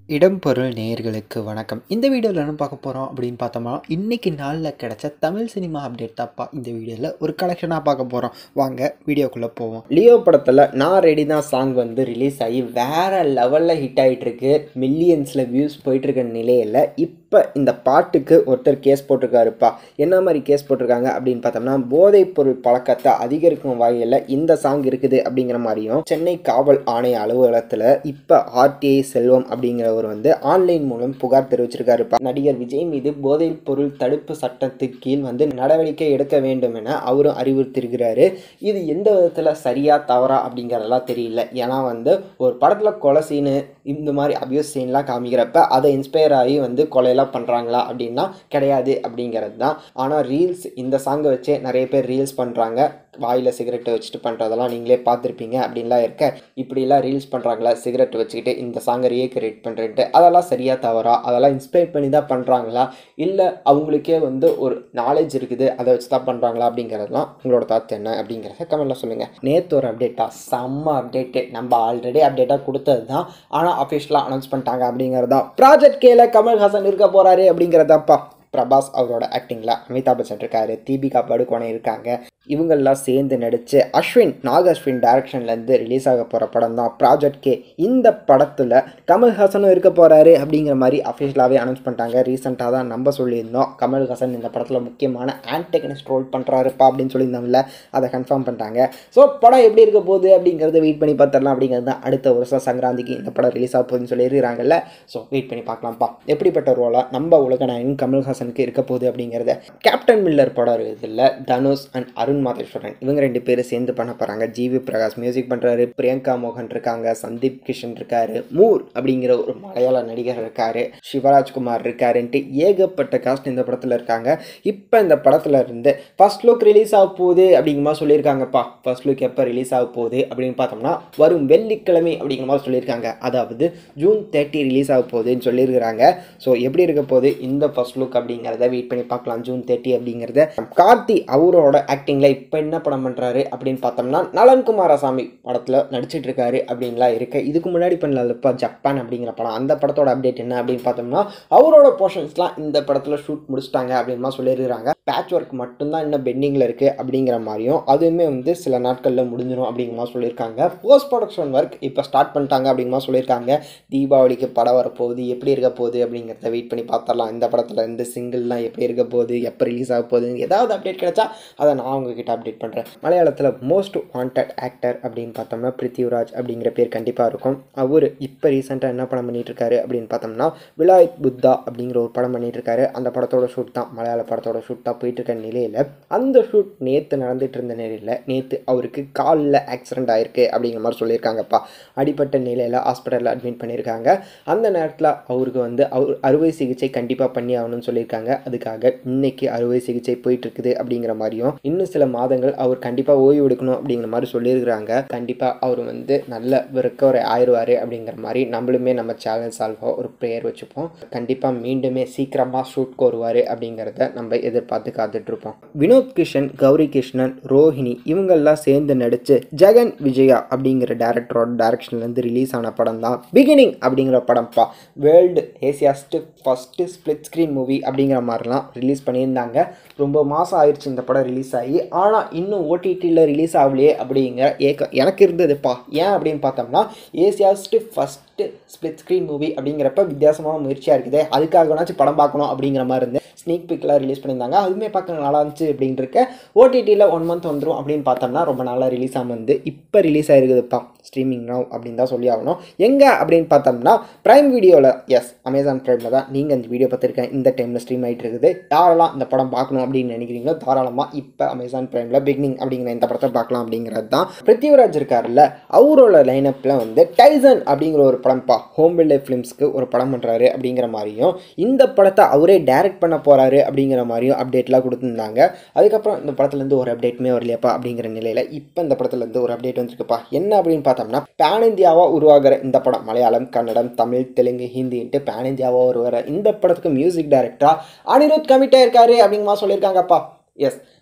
இடம்பொருள் நேயர்களுக்கு வணக்கம் இந்த வீடியோவில் என்ன பார்க்க போகிறோம் அப்படின்னு பார்த்தோம்னா இன்றைக்கி நாளில் கிடைச்ச தமிழ் சினிமா அப்டேட் தாப்பா இந்த வீடியோவில் ஒரு கலெக்ஷனாக பார்க்க போகிறோம் வாங்க வீடியோக்குள்ளே போவோம் லியோ படத்தில் நான் ரெடி தான் சாங் வந்து ரிலீஸ் ஆகி வேறு லெவலில் ஹிட் ஆகிட்டு இருக்கு மில்லியன்ஸில் வியூஸ் போயிட்டுருக்க நிலையில் இப்போ இந்த பாட்டுக்கு ஒருத்தர் கேஸ் போட்டிருக்காருப்பா என்ன மாதிரி கேஸ் போட்டிருக்காங்க அப்படின்னு பார்த்தோம்னா போதைப் பொருள் பழக்கத்தை அதிகரிக்கும் வகையில் இந்த சாங் இருக்குது அப்படிங்கிற மாதிரியும் சென்னை காவல் ஆணைய அலுவலகத்தில் இப்போ ஆர்டிஐ செல்வம் அப்படிங்கிற அவர் வந்து ஆன்லைன் மூலம் புகார் தெரிவிச்சிருக்காருப்பா நடிகர் விஜய் மீது போதைப் பொருள் தடுப்பு சட்டத்தின் கீழ் வந்து நடவடிக்கை எடுக்க வேண்டும் என அவரும் அறிவுறுத்திருக்கிறாரு இது எந்த விதத்தில் சரியா தவறா அப்படிங்கிறதெல்லாம் தெரியல ஏன்னா வந்து ஒரு படத்தில் கொலை சீனு இந்த மாதிரி அபியூஸ் சீன்லாம் காமிக்கிறப்ப அதை இன்ஸ்பயர் ஆகி வந்து கொலையெல்லாம் பண்ணுறாங்களா அப்படின்னா கிடையாது அப்படிங்கிறது தான் ஆனால் ரீல்ஸ் இந்த சாங்கை வச்சே நிறைய பேர் ரீல்ஸ் பண்ணுறாங்க வாயில் சிகரெட்டை வச்சுட்டு பண்ணுறதெல்லாம் நீங்களே பார்த்துருப்பீங்க அப்படின்லாம் இருக்க இப்படிலாம் ரீல்ஸ் பண்ணுறாங்களா சிகரெட் வச்சுக்கிட்டு இந்த சாங்கை ரீக்ரியேட் பண்ணுறேன்ட்டு அதெல்லாம் சரியாக தவறா அதெல்லாம் இன்ஸ்பயர் பண்ணி தான் பண்ணுறாங்களா இல்லை அவங்களுக்கே வந்து ஒரு நாலேஜ் இருக்குது அதை வச்சு தான் பண்ணுறாங்களா அப்படிங்கிறதெல்லாம் உங்களோட தாத்து என்ன அப்படிங்கிறத கமெண்ட்டில் சொல்லுங்கள் நேற்று ஒரு அப்டேட்டா செம்ம அப்டேட்டு நம்ம ஆல்ரெடி அப்டேட்டாக கொடுத்தது தான் ஆனால் அஃபிஷியலாக அனௌன்ஸ் பண்ணிட்டாங்க அப்படிங்கிறது தான் ப்ராஜெக்ட் கேல கமல்ஹாசன் இருக்க போகிறாரு அப்படிங்கிறதாப்பா பிரபாஸ் அவரோட ஆக்டிங்கில் அமிதாப் பச்சன் இருக்காரு தீபிகா படுகோனே இருக்காங்க இவங்கெல்லாம் சேர்ந்து நடித்து அஸ்வின் நாக் அஸ்வின் டைரக்ஷன்லேருந்து ரிலீஸ் ஆக போகிற படம் தான் ப்ராஜெக்ட் கே இந்த படத்தில் கமல்ஹாசனும் இருக்க போகிறாரு அப்படிங்கிற மாதிரி அஃபிஷியலாகவே அனௌன்ஸ் பண்ணிட்டாங்க ரீசெண்டாக தான் நம்ம சொல்லியிருந்தோம் கமல்ஹாசன் இந்த படத்தில் முக்கியமான ஆன்டகனிஸ்ட் ரோல் பண்ணுறாருப்பா அப்படின்னு சொல்லியிருந்தோம்ல அதை கன்ஃபார்ம் பண்ணிட்டாங்க ஸோ படம் எப்படி இருக்க போகுது அப்படிங்கிறத வெயிட் பண்ணி பார்த்துடலாம் அப்படிங்கிறது தான் அடுத்த வருஷம் சங்கராந்திக்கு இந்த படம் ரிலீஸ் ஆக போகுதுன்னு சொல்லியிருக்கிறாங்கல்ல ஸோ வெயிட் பண்ணி பார்க்கலாம்ப்பா எப்படிப்பட்ட ரோலாக நம்ம உலகநாயகன் கமல்ஹாசனுக்கு இருக்க போகுது அப்படிங்கிறத கேப்டன் மில்லர் படம் இருக்குதுல்ல தனுஷ் அண்ட் அருண் மாதேஸ்வரன் இவங்க ரெண்டு பேரும் சேர்ந்து பண்ண போகிறாங்க ஜிவி பிரகாஷ் மியூசிக் பண்ணுறாரு பிரியங்கா மோகன் இருக்காங்க சந்தீப் கிஷன் இருக்காரு மூர் அப்படிங்கிற ஒரு மலையாள நடிகர் இருக்காரு சிவராஜ்குமார் இருக்காருன்ட்டு ஏகப்பட்ட காஸ்ட் இந்த படத்தில் இருக்காங்க இப்போ இந்த படத்தில் இருந்து ஃபர்ஸ்ட் லுக் ரிலீஸ் ஆக போகுது அப்படிங்கிற மாதிரி சொல்லியிருக்காங்கப்பா ஃபர்ஸ்ட் லுக் எப்போ ரிலீஸ் ஆக போகுது அப்படின்னு பார்த்தோம்னா வரும் வெள்ளிக்கிழமை அப்படிங்கிற மாதிரி சொல்லியிருக்காங்க அதாவது ஜூன் தேர்ட்டி ரிலீஸ் ஆக போகுதுன்னு சொல்லியிருக்கிறாங்க ஸோ எப்படி இருக்க போகுது இந்த ஃபர்ஸ்ட் லுக் அப்படிங்கிறத வெயிட் பண்ணி பார்க்கலாம் ஜூன் தேர்ட்டி அப்படிங்கிறத கார்த்தி அவரோட ஆக்டிங்கில் இப்போ என்ன படம் பண்ணுறாரு அப்படின்னு பார்த்தோம்னா நலன் குமாரசாமி படத்தில் நடிச்சிட்டு இருக்காரு அப்படின்லாம் இருக்கு இதுக்கு முன்னாடி பண்ணலப்பா ஜப்பான் அப்படிங்கிற படம் அந்த படத்தோட அப்டேட் என்ன அப்படின்னு பார்த்தோம்னா அவரோட போர்ஷன்ஸ்லாம் இந்த படத்தில் ஷூட் முடிச்சிட்டாங்க அப்படின்மா சொல்லியிருக்காங்க பேட்ச் ஒர்க் மட்டும்தான் இன்னும் பெண்டிங்கில் இருக்குது அப்படிங்கிற மாதிரியும் அதுவுமே வந்து சில நாட்களில் முடிஞ்சிடும் அப்படிங்கிற மாதிரி சொல்லியிருக்காங்க போஸ்ட் ப்ரொடக்ஷன் ஒர்க் இப்போ ஸ்டார்ட் பண்ணிட்டாங்க அப்படிங்கிற மாதிரி சொல்லியிருக்காங்க தீபாவளிக்கு படம் வரப்போகுது எப்படி இருக்க போகுது அப்படிங்கிறத வெயிட் பண்ணி பார்த்துடலாம் இந்த படத்தில் இந்த சிங்கிள்லாம் எப்படி இருக்க போகுது எப்போ ரிலீஸ் ஆக போகுது ஏதாவது அப்டேட் கிடைச்சா அதை நான் உங்ககிட்ட அப்டேட் பண்ணுறேன் மலையாளத்தில் மோஸ்ட் வாண்டட் ஆக்டர் அப்படின்னு பார்த்தோம்னா பிருத்திவிராஜ் அப்படிங்கிற பேர் கண்டிப்பாக இருக்கும் அவர் இப்போ ரீசெண்டாக என்ன படம் பண்ணிட்டு இருக்காரு அப்படின்னு பார்த்தோம்னா விலாயத் புத்தா அப்படிங்கிற ஒரு படம் பண்ணிட்டு இருக்காரு அந்த படத்தோட ஷூட் தான் மலையாள படத்தோட ஷூட் தான் போயிட்டு இருக்க நிலையில் அந்த ஷூட் நேற்று நடந்துட்டு இருந்த நிலையில் நேற்று அவருக்கு காலில் ஆக்சிடென்ட் ஆயிருக்கு அப்படிங்கிற மாதிரி சொல்லியிருக்காங்கப்பா அடிப்பட்ட நிலையில் ஹாஸ்பிட்டலில் அட்மிட் பண்ணியிருக்காங்க அந்த நேரத்தில் அவருக்கு வந்து அவர் அறுவை சிகிச்சை கண்டிப்பாக பண்ணி ஆகணும்னு சொல்லியிருக்காங்க அதுக்காக இன்னைக்கு அறுவை சிகிச்சை போயிட்டு இருக்குது அப்படிங்கிற மாதிரியும் இன்னும் சில மாதங்கள் அவர் கண்டிப்பாக ஓய்வு எடுக்கணும் அப்படிங்கிற மாதிரி சொல்லியிருக்கிறாங்க கண்டிப்பாக அவர் வந்து நல்ல ரெக்கவரி ஆயிடுவார் அப்படிங்கிற மாதிரி நம்மளுமே நம்ம சேனல் சால்வாக ஒரு ப்ரேயர் வச்சுப்போம் கண்டிப்பாக மீண்டுமே சீக்கிரமாக ஷூட்க்கு வருவார் அப்படிங்கிறத நம்ம எதிர்பார்த்து காத்துட்ருப்போம் வினோத் கிஷன் கௌரி கிருஷ்ணன் ரோஹிணி இவங்கெல்லாம் சேர்ந்து நடித்து ஜெகன் விஜயா அப்படிங்கிற டேரக்டரோட டைரக்ஷன்லேருந்து ரிலீஸ் ஆன படம் தான் பிகினிங் அப்படிங்கிற படம்ப்பா world Asia's first split screen movie அப்படிங்கிற மாதிரிலாம் ரிலீஸ் பண்ணியிருந்தாங்க ரொம்ப மாதம் ஆயிடுச்சு இந்த படம் ரிலீஸ் ஆகி ஆனால் இன்னும் ஓடிடியில் ரிலீஸ் ஆகலையே அப்படிங்கிற ஏக்க எனக்கு இருந்ததுப்பா ஏன் அப்படின்னு பார்த்தோம்னா Asia's first split screen movie அப்படிங்கிறப்ப வித்தியாசமான முயற்சியாக இருக்குது அதுக்காக வேணாச்சும் படம் பார்க்கணும் அப்படிங்கிற மாதிரி இருந்து ஸ்னீக் பிக்லாம் ரிலீஸ் பண்ணியிருந்தாங்க அதுவுமே பார்க்க நல்லா இருந்துச்சு அப்படின்ட்டு இருக்க ஓடிடியில் ஒன் மந்த் வந்துடும் அப்படின்னு பார்த்தோம்னா ரொம்ப நாளாக ரிலீஸ் ஆகாமல் வந்து இப்போ ரிலீஸ் ஆகிருக்குதுப்பா ஸ்ட்ரீமிங் நவ் அப்படின்னு தான் சொல்லி ஆகணும் எங்கே அப்படின்னு பார்த்தோம்னா ப்ரைம் வீடியோவில் எஸ் அமேசான் ப்ரைமில் தான் நீங்கள் இந்த வீடியோ பார்த்துருக்கேன் இந்த டைமில் ஸ்ட்ரீம் ஆகிட்டு இருக்குது யாரெல்லாம் இந்த படம் பார்க்கணும் அப்படின்னு நினைக்கிறீங்களோ தாராளமாக இப்போ அமேசான் ப்ரைமில் பிகினிங் அப்படிங்கிற இந்த படத்தை பார்க்கலாம் அப்படிங்கிறது தான் பிருத்திவிராஜ் இருக்கார்ல அவரோட லைனப்பில் வந்து டைசன் அப்படிங்கிற ஒரு படம்ப்பா ஹோம் பில்டர் ஃபிலிம்ஸ்க்கு ஒரு படம் பண்ணுறாரு அப்படிங்கிற மாதிரியும் இந்த படத்தை அவரே டைரக்ட் பண்ண போகிறாரு அப்படிங்கிற மாதிரியும் அப்டேட்லாம் கொடுத்துருந்தாங்க அதுக்கப்புறம் இந்த படத்துலேருந்து ஒரு அப்டேட்டுமே வரலையாப்பா அப்படிங்கிற நிலையில் இப்போ இந்த படத்துலேருந்து ஒரு அப்டேட் வந்திருக்குப்பா என்ன அப்படின்னு பார்த்தோம்னா பேன் இந்தியாவாக உருவாகிற இந்த படம் மலையாளம் கன்னடம் தமிழ் தெலுங்கு ஹிந்தின்ட்டு பேன் இந்தியாவாக உருவாகிற இந்த படத்துக்கு மியூசிக் டைரக்டராக அனிருத் கமிட்டாக இருக்காரு அப்படிங்கிற மாதிரி சொல்லியிருக்காங்கப்பா எஸ்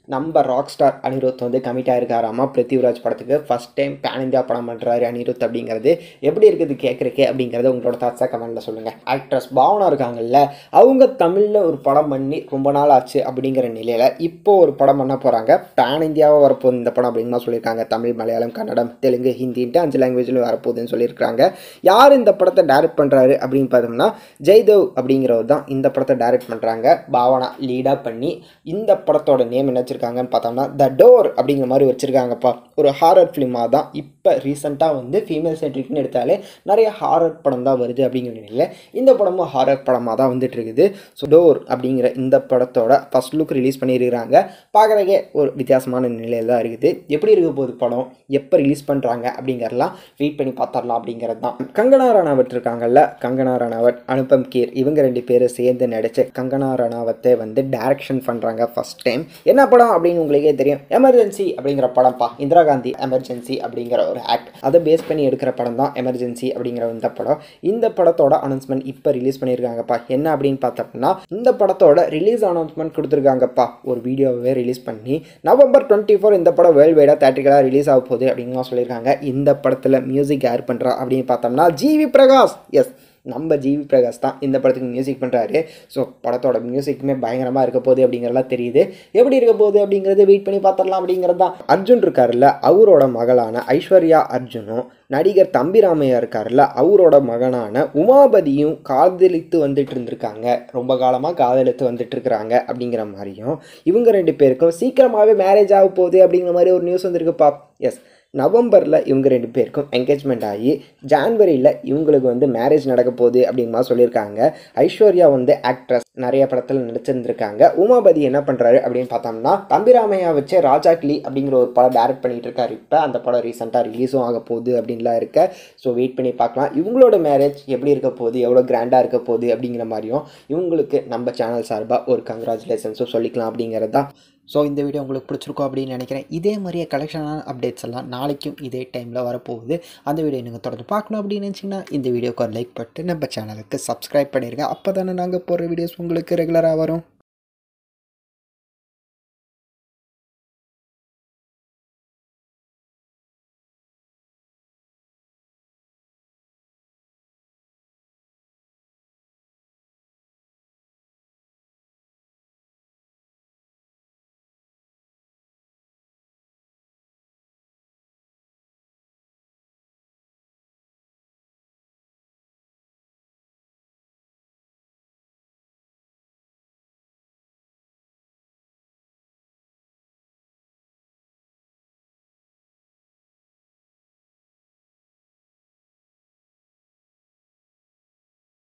நம்ம ராக் ஸ்டார் அனிருத் வந்து கமிட் ஆயிருக்காராமா பிருத்திவிராஜ் படத்துக்கு ஃபஸ்ட் டைம் பேன் இந்தியா படம் பண்ணுறாரு அனிருத் அப்படிங்கிறது எப்படி இருக்குது கேட்குறக்கே அப்படிங்கிறத உங்களோட தாட்ஸாக கமெண்ட்டில் சொல்லுங்கள் ஆக்ட்ரஸ் பாவனா இருக்காங்கல்ல அவங்க தமிழில் ஒரு படம் பண்ணி ரொம்ப நாள் ஆச்சு அப்படிங்கிற நிலையில் இப்போ ஒரு படம் பண்ண போகிறாங்க பேன் இந்தியாவாக வரப்போகுது இந்த படம் அப்படிங்கிற மாதிரி சொல்லியிருக்காங்க தமிழ் மலையாளம் கன்னடம் தெலுங்கு ஹிந்தின்ட்டு அஞ்சு லாங்குவேஜில் வரப்போகுதுன்னு சொல்லியிருக்காங்க யார் இந்த படத்தை டைரக்ட் பண்ணுறாரு அப்படின்னு பார்த்தோம்னா ஜெய்தேவ் அப்படிங்கிறவர் தான் இந்த படத்தை டைரக்ட் பண்ணுறாங்க பாவனா லீடாக பண்ணி இந்த படத்தோட நேம் என்ன வச்சுருக்காங்கன்னு பார்த்தோம்னா த டோர் அப்படிங்கிற மாதிரி வச்சுருக்காங்கப்பா ஒரு ஹாரர் ஃபிலிமாக தான் இப்போ ரீசெண்டாக வந்து ஃபீமேல் சென்ட்ரிக்னு எடுத்தாலே நிறைய ஹாரர் படம் தான் வருது அப்படிங்கிற நிலையில் இந்த படமும் ஹாரர் படமாக தான் வந்துட்டு இருக்குது ஸோ டோர் அப்படிங்கிற இந்த படத்தோட ஃபஸ்ட் லுக் ரிலீஸ் பண்ணியிருக்கிறாங்க பார்க்குறக்கே ஒரு வித்தியாசமான நிலையில் தான் இருக்குது எப்படி இருக்க போகுது படம் எப்போ ரிலீஸ் பண்ணுறாங்க அப்படிங்கிறலாம் வெயிட் பண்ணி பார்த்துடலாம் அப்படிங்கிறது தான் கங்கனா ரணாவட் இருக்காங்கல்ல கங்கனா ரணாவட் அனுபம் கீர் இவங்க ரெண்டு பேரும் சேர்ந்து நடிச்சு கங்கனா ரணாவத்தை வந்து டைரக்ஷன் பண்ணுறாங்க ஃபஸ்ட் டைம் என்ன படம் அப்படின்னு உங்களுக்கே தெரியும் எமர்ஜென்சி அப்படிங்கிற படம்ப்பா இந்திரா காந்தி எமர்ஜென்சி அப்படிங்கிற ஒரு ஆக்ட் அதை பேஸ் பண்ணி எடுக்கிற படம் தான் எமர்ஜென்சி அப்படிங்கிற இந்த படம் இந்த படத்தோட அனௌன்ஸ்மெண்ட் இப்போ ரிலீஸ் பண்ணியிருக்காங்கப்பா என்ன அப்படின்னு பார்த்தோம்னா இந்த படத்தோட ரிலீஸ் அனௌன்ஸ்மெண்ட் கொடுத்துருக்காங்கப்பா ஒரு வீடியோவே ரிலீஸ் பண்ணி நவம்பர் டுவெண்ட்டி ஃபோர் இந்த படம் வேர்ல்டு வைடாக தேட்டரிக்கலாக ரிலீஸ் ஆக போகுது அப்படின்னு சொல்லியிருக்காங்க இந்த படத்தில் மியூசிக் யார் பண்ணுறா அப்படின்னு பார்த்தோம்னா ஜிவி பிரகாஷ் எஸ் நம்ம ஜிவி பிரகாஷ் தான் இந்த படத்துக்கு மியூசிக் பண்ணுறாரு ஸோ படத்தோட மியூசிக்குமே பயங்கரமாக இருக்க போகுது அப்படிங்கிறதெல்லாம் தெரியுது எப்படி இருக்க போகுது அப்படிங்கிறது வெயிட் பண்ணி பார்த்துடலாம் அப்படிங்கிறது தான் அர்ஜுன் இருக்கார்ல அவரோட மகளான ஐஸ்வர்யா அர்ஜுனும் நடிகர் தம்பிராமையா இருக்கார்ல அவரோட மகனான உமாபதியும் காதலித்து வந்துட்டு இருந்திருக்காங்க ரொம்ப காலமாக காதலித்து வந்துட்டு இருக்கிறாங்க அப்படிங்கிற மாதிரியும் இவங்க ரெண்டு பேருக்கும் சீக்கிரமாகவே மேரேஜ் ஆக போகுது அப்படிங்கிற மாதிரி ஒரு நியூஸ் வந்திருக்குப்பா எஸ் நவம்பரில் இவங்க ரெண்டு பேருக்கும் என்கேஜ்மெண்ட் ஆகி ஜான்வரியில் இவங்களுக்கு வந்து மேரேஜ் நடக்க போகுது அப்படிங்கிற மாதிரி சொல்லியிருக்காங்க ஐஸ்வர்யா வந்து ஆக்ட்ரஸ் நிறைய படத்தில் நடிச்சிருந்திருக்காங்க உமாபதி என்ன பண்ணுறாரு அப்படின்னு பார்த்தோம்னா தம்பிராமையா வச்சு ராஜா கிளி அப்படிங்கிற ஒரு படம் டைரக்ட் பண்ணிட்டு இருக்காரு இப்போ அந்த படம் ரீசெண்டாக ரிலீஸும் ஆக போகுது அப்படின்லாம் இருக்க ஸோ வெயிட் பண்ணி பார்க்கலாம் இவங்களோட மேரேஜ் எப்படி இருக்க போகுது எவ்வளோ கிராண்டாக இருக்க போகுது அப்படிங்கிற மாதிரியும் இவங்களுக்கு நம்ம சேனல் சார்பாக ஒரு கங்க்ராச்சுலேஷன்ஸும் சொல்லிக்கலாம் அப்படிங்கிறது தான் ஸோ இந்த வீடியோ உங்களுக்கு பிடிச்சிருக்கோம் அப்படின்னு நினைக்கிறேன் இதே மாதிரியே கலெக்ஷனான அப்டேட்ஸ் எல்லாம் நாளைக்கும் இதே டைமில் வரப்போகுது அந்த வீடியோ நீங்கள் தொடர்ந்து பார்க்கணும் அப்படின்னு நினச்சிங்கன்னா இந்த வீடியோக்கு ஒரு லைக் பண்ணிட்டு நம்ம சேனலுக்கு சப்ஸ்கிரைப் பண்ணிடுங்க அப்போ தானே நாங்கள் போடுற வீடியோஸ் உங்களுக்கு ரெகுலராக வரும்